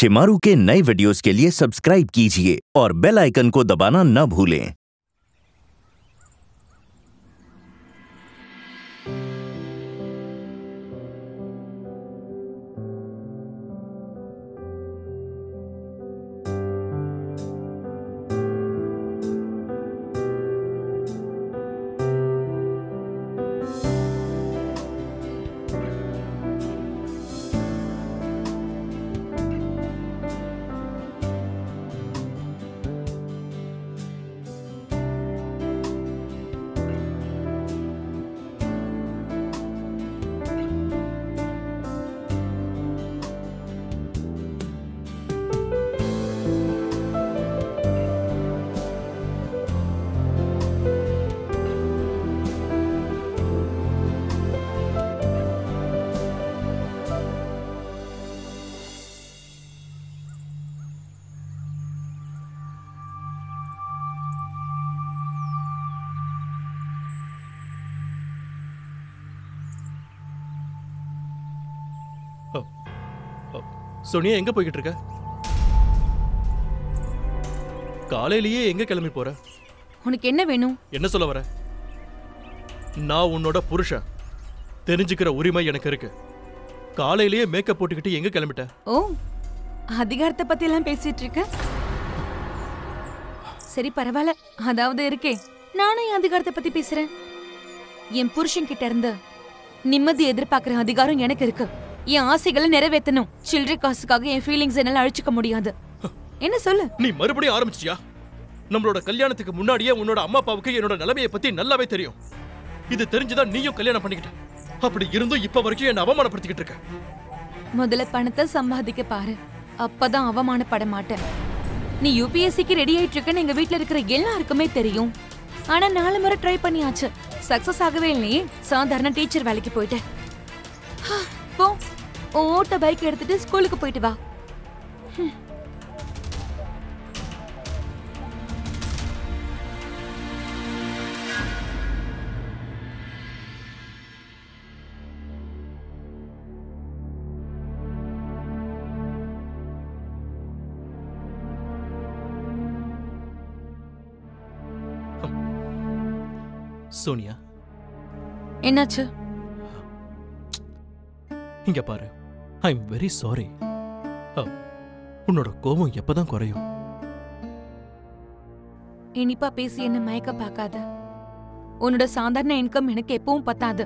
शिमारू के नए वीडियोस के लिए सब्सक्राइब कीजिए और बेल आइकन को दबाना न भूलें சோனியா எங்க போய்கிட்டு இருக்க காலையிலேயே எங்க கிளம்பி போற உனக்கு என்ன வேணும் என்ன சொல்ல வர நான் உன்னோட புருஷன் தெரிஞ்சுக்கிற உரிமை எனக்கு இருக்கு காலையிலேயே மேக்கப் போட்டுக்கிட்டு எங்க கிளம்பிட்ட ஓ அதிகாரத்தை பத்தி எல்லாம் பேசிட்டு இருக்க சரி பரவாயில்ல அதாவது இருக்கே நானும் என் அதிகாரத்தை பத்தி பேசுறேன் என் புருஷன் கிட்ட இருந்து நிம்மதி எதிர்பார்க்கிற அதிகாரம் எனக்கு இருக்கு என் ஆசைகளை நிறைவேற்றணும் சில்லறை காசுக்காக என் ஃபீலிங்ஸ் என்னால அழிச்சுக்க முடியாது என்ன சொல்லு நீ மறுபடியும் ஆரம்பிச்சிட்டியா நம்மளோட கல்யாணத்துக்கு முன்னாடியே உன்னோட அம்மா அப்பாவுக்கு என்னோட நிலைமையை பத்தி நல்லாவே தெரியும் இது தெரிஞ்சுதான் நீயும் கல்யாணம் பண்ணிக்கிட்ட அப்படி இருந்தும் இப்ப வரைக்கும் என்ன அவமானப்படுத்திக்கிட்டு இருக்க முதல்ல பணத்தை சம்பாதிக்க பாரு அப்பதான் அவமானப்பட மாட்டேன் நீ யூபிஎஸ்சிக்கு ரெடி ஆயிட்டு இருக்கன்னு எங்க வீட்ல இருக்கிற எல்லாருக்குமே தெரியும் ஆனா நாலு முறை ட்ரை பண்ணியாச்சு சக்சஸ் ஆகவே இல்லையே சாதாரண டீச்சர் வேலைக்கு போயிட்டேன் ஹா, போ உன் ஓட்ட பைக் எடுத்துட்டு ஸ்கூலுக்கு போயிட்டு வா சோனியா என்னாச்சு இங்க பாரு ஐ எம் வெரி சாரி உன்னோட கோபம் எப்பதான் குறையும் இனிப்பா பேசி என்ன மயக்க பார்க்காத உன்னோட சாதாரண இன்கம் எனக்கு எப்பவும் பத்தாது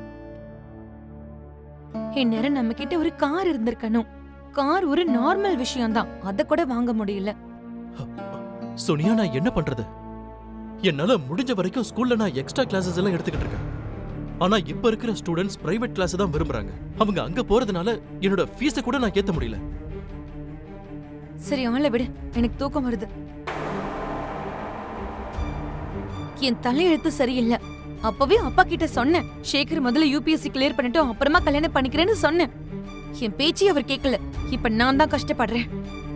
இந்நேரம் நம்ம கிட்ட ஒரு கார் இருந்திருக்கணும் கார் ஒரு நார்மல் விஷயம்தான் அத கூட வாங்க முடியல சோனியா நான் என்ன பண்றது என்னால முடிஞ்ச வரைக்கும் ஸ்கூல்ல நான் எக்ஸ்ட்ரா கிளாஸஸ் எல்லாம் எடுத்துக்கிட்டு இருக்கேன் ஆனா இப்ப இருக்கிற ஸ்டூடெண்ட்ஸ் பிரைவேட் கிளாஸ் தான் விரும்புறாங்க அவங்க அங்க போறதுனால என்னோட ஃபீஸை கூட நான் ஏத்த முடியல சரி ஆளை விடு எனக்கு தூக்கம் வருது என் தலையெழுத்து சரியில்லை அப்பவே அப்பா கிட்ட சொன்னேன் சேகர் முதல்ல யூபிஎஸ்சி கிளியர் பண்ணிட்டோம் அப்புறமா கல்யாணம் பண்ணிக்கிறேன்னு சொன்னேன் என் பேச்சு அவர் கேட்கல இப்ப நான் தான் கஷ்டப்படுறேன்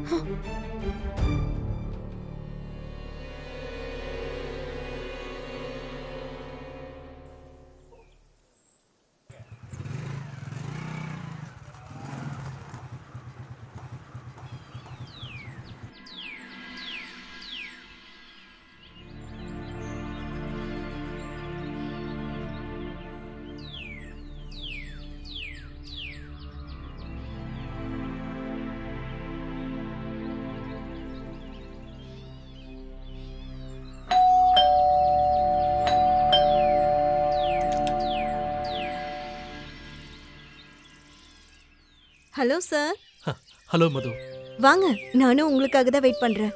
ஹலோ சார் ஹலோ மது வாங்க நானும் உங்களுக்காக தான் வெயிட் பண்றேன்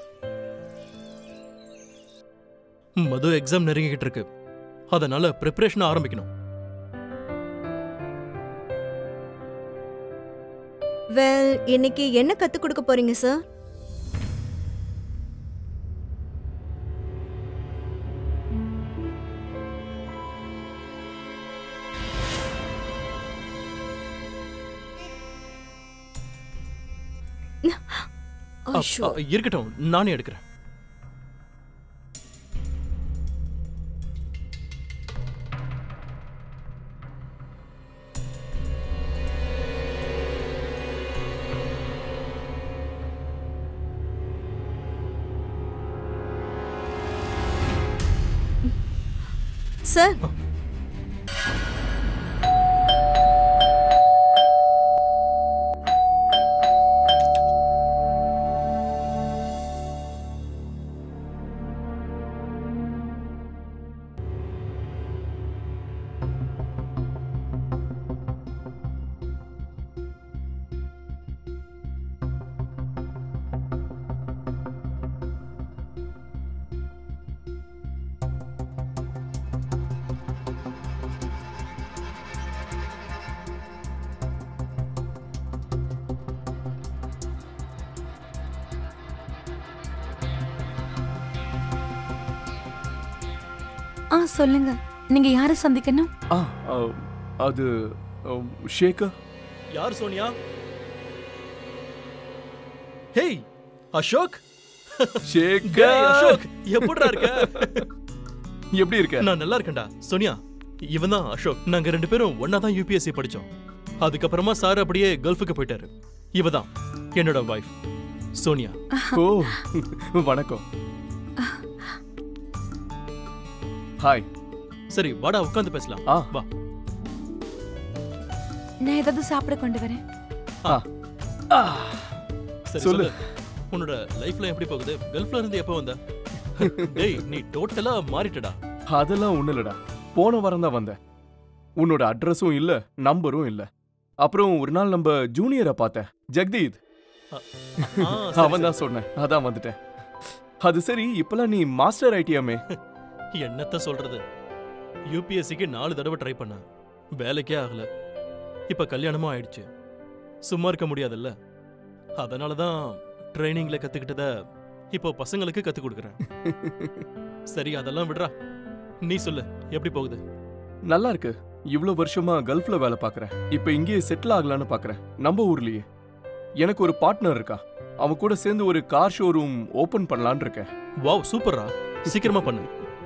மது எக்ஸாம் நெருங்கிக்கிட்டு இருக்கு அதனால ப்ரிப்பரேஷன் ஆரம்பிக்கணும் வெல் இன்னைக்கு என்ன கத்து கொடுக்க போறீங்க சார் அ- ஐயோ. அ, இருக்கட்டும் நானே எடுக்கிறேன் சார் ஆ சொல்லுங்க நீங்க யாரை சந்திக்கணும் ஆ ஆ, அது ஆம், ஷேகர் யார் சோனியா ஹேய் அசோக் டேய், ஷேகர் அசோக் எப்படிடா இருக்க எப்படி இருக்க நான் நல்லா இருக்கேன்டா சோனியா இவன் தான் அசோக் நாங்க ரெண்டு பேரும் ஒன்னா தான் யூபிஎஸ்சி படிச்சோம் அதுக்கப்புறமா சார் அப்படியே கல்ஃபுக்கு போயிட்டாரு இவ தான் என்னோட வைஃப் சோனியா ஓ வணக்கம் ஹாய் சரி வாடா உட்காந்து பேசலாம் ஆ. வா நான் ஏதாவது சாப்பிட கொண்டு வரேன் ஆ, சரி சொல்லு. சொல்லு உன்னோட லைஃப்ல எப்படி போகுது கல்ஃப்ல இருந்து எப்போ வந்த டேய் நீ டோட்டலா மாறிட்டடா அதெல்லாம் ஒண்ணு இல்லடா போன வாரம் தான் வந்தேன் உன்னோட அட்ரஸும் இல்ல நம்பரும் இல்ல அப்புறம் ஒரு நாள் நம்ம ஜூனியரை பார்த்தேன் ஜெகதீத் ஆ, சரி, அவன் தான் சொன்னேன் அதான் வந்துட்டேன் அது சரி இப்பெல்லாம் நீ மாஸ்டர் ஐட்டியாமே சரி. என்னத்த சொல்றது யூபிஎஸ்சிக்கு நாலு தடவை ட்ரை பண்ண வேலைக்கே ஆகல இப்ப கல்யாணமும் ஆயிடுச்சு சும்மா இருக்க முடியாதுல்ல அதனால தான் ட்ரைனிங்ல கத்துக்கிட்டத இப்போ பசங்களுக்கு கத்து கொடுக்குறேன் சரி அதெல்லாம் விடுறா நீ சொல்லு எப்படி போகுது நல்லா இருக்கு இவ்வளவு வருஷமா கல்ஃப்ல வேலை பார்க்கறேன் இப்ப இங்கேயே செட்டில் ஆகலான்னு பார்க்கறேன் நம்ம ஊர்லயே எனக்கு ஒரு பார்ட்னர் இருக்கா அவன் கூட சேர்ந்து ஒரு கார் ஷோரூம் ஓபன் பண்ணலான்னு இருக்கேன் வாவ் சூப்பர்ரா சீக்கிரமா பண்ணு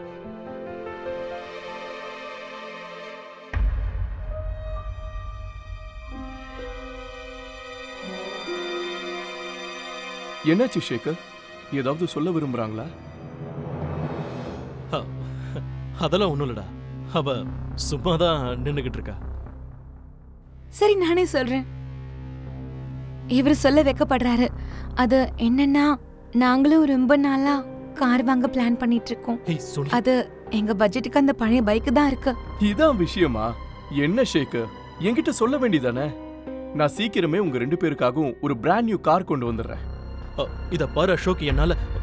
என்னாச்சு ஷேகர் ஏதாவது சொல்ல விரும்புறாங்களா அ, அதெல்லாம் ஒண்ணும் இல்லடா அவ சும்மா தான் நின்னுகிட்டு இருக்கா சரி நானே சொல்றேன் இவர் சொல்ல வெக்கப்படுறாரு அது என்னன்னா நாங்களும் ரொம்ப நாளா கார் வாங்க பிளான் பண்ணிட்டு இருக்கோம் ஏய் சொல்லு அது எங்க பட்ஜெட்டுக்கு அந்த பழைய பைக் தான் இருக்கு இதான் விஷயமா என்ன ஷேகர் என்கிட்ட சொல்ல வேண்டியதானே நான் சீக்கிரமே உங்க ரெண்டு பேருக்காகவும் ஒரு பிராண்ட் நியூ கார் கொண்டு வந்துடுறேன் அ, இத பாரு அசோக் என்னால